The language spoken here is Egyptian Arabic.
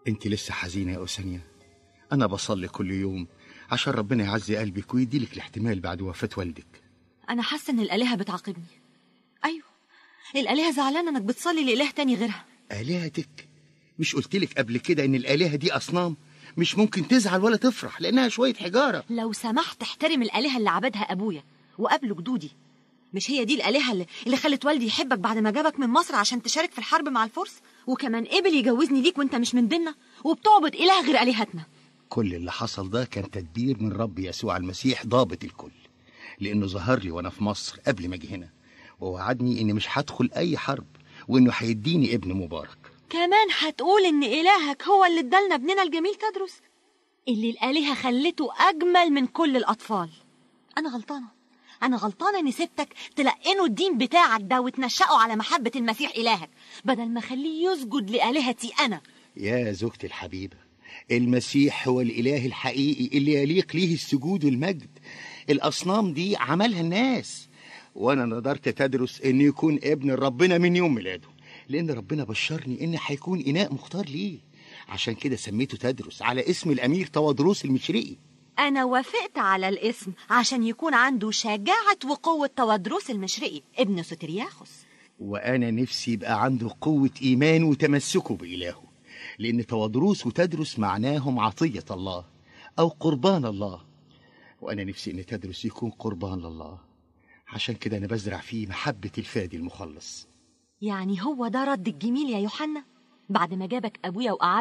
انت لسه حزينة يا أوسانيا أنا بصلي كل يوم عشان ربنا يعزي قلبك ويديلك الاحتمال بعد وفاة والدك أنا حاسة إن الآلهة بتعاقبني أيوة الآلهة زعلانة إنك بتصلي لإله تاني غيرها آلهتك مش قلتلك قبل كده إن الآلهة دي أصنام مش ممكن تزعل ولا تفرح لأنها شوية حجارة لو سمحت احترم الآلهة اللي عبدها أبويا وقبله جدودي مش هي دي الآلهة اللي, اللي خلت والدي يحبك بعد ما جابك من مصر عشان تشارك في الحرب مع الفرس وكمان قبل يجوزني ليك وانت مش من ديننا وبتعبد إله غير آلهتنا كل اللي حصل ده كان تدبير من رب يسوع المسيح ضابط الكل لأنه ظهر لي وأنا في مصر قبل ما أجي هنا ووعدني إني مش هدخل أي حرب وإنه هيديني ابن مبارك كمان هتقول إن إلهك هو اللي ادالنا ابننا الجميل تدرس اللي الآلهة خلته أجمل من كل الأطفال أنا غلطانة أنا غلطانة إني سبتك تلقنوا الدين بتاعك ده وتنشأوا على محبة المسيح إلهك بدل ما أخليه يسجد لآلهتي أنا يا زوجتي الحبيبة المسيح هو الإله الحقيقي اللي يليق ليه السجود والمجد الأصنام دي عملها الناس وأنا نظرت تدرس إن يكون ابن ربنا من يوم ميلاده لأن ربنا بشرني إن هيكون إناء مختار ليه عشان كده سميته تدرس على اسم الأمير توادروس المشرقي أنا وافقت على الاسم عشان يكون عنده شجاعة وقوة توادروس المشرقي ابن سترياخوس وأنا نفسي يبقى عنده قوة إيمان وتمسكه بإلهه لأن توادروس وتدرس معناهم عطية الله أو قربان الله وأنا نفسي إن تدرس يكون قربان لله عشان كده أنا بزرع فيه محبة الفادي المخلص يعني هو ده رد الجميل يا يوحنا بعد ما جابك أبويا وقعد